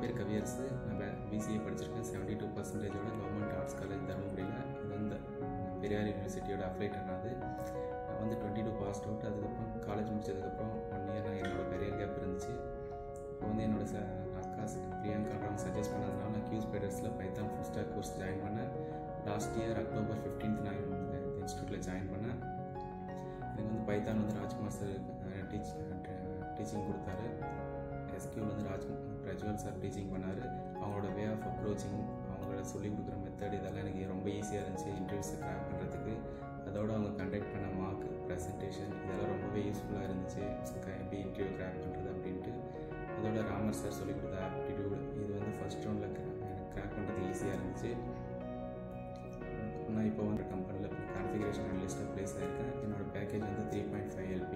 பேர் கவியரசு நான் பிசிஏ படிச்சிருக்கேன் செவன்ட்டி டூ பர்சன்டேஜோட கவர்மெண்ட் ஆர்ட்ஸ் காலேஜ் தருமபுரியில் இது வந்து பெரியார் யூனிவர்சிட்டியோட அஃப்ளைட் அது நான் வந்து டுவெண்ட்டி டூ பாஸ்ட் அவுட் அதுக்கப்புறம் காலேஜ் முடிச்சதுக்கப்புறம் ஒன் இயர் நான் என்னோட கரியர் கேப் இருந்துச்சு இப்போ வந்து என்னோட ச அக்கா பிரியங்கான்றவங்க சஜஸ்ட் பண்ணதுனால நான் கியூ ஸ்பைடர்ஸில் python full stack course join பண்ணேன் லாஸ்ட் இயர் அக்டோபர் ஃபிஃப்டீன்த் நான் இந்த இன்ஸ்டியூட்டில் ஜாயின் பண்ணேன் எனக்கு வந்து பைத்தான் வந்து ராஜ்குமார் சார் டீச் டீச்சிங் கொடுத்தாரு எஸ்கியூவில் வந்து ராஜ் பிரஜ்வல் சார் டீச்சிங் பண்ணார் அவங்களோட வே ஆஃப் அப்ரோச்சிங் அவங்களோட சொல்லிக் கொடுக்குற மெத்தட் இதெல்லாம் எனக்கு ரொம்ப ஈஸியாக இருந்துச்சு இன்டர்வியூஸை கிராக் பண்ணுறதுக்கு அதோட அவங்க கண்டக்ட் பண்ண மார்க் ப்ரெசன்டேஷன் இதெல்லாம் ரொம்பவே யூஸ்ஃபுல்லாக இருந்துச்சு எப்படி இன்டர்வியூ கிராக் பண்ணுறது அப்படின்ட்டு அதோட ராமர் சார் சொல்லிக் கொடுத்த ஆப்டிடியூட் இது வந்து ஃபஸ்ட் ரவுண்டில் எனக்கு கிராக் பண்ணுறது ஈஸியாக இருந்துச்சு நான் இப்போ வந்து கம்பெனியில் கான்ஃபிகரேஷன் அனலிஸ்ட்டாக ப்ளேஸ் ஆகிருக்கேன் என்னோடய பேக்கேஜ் வந்து த்ரீ பாயிண்ட் ஃபைவ் எல்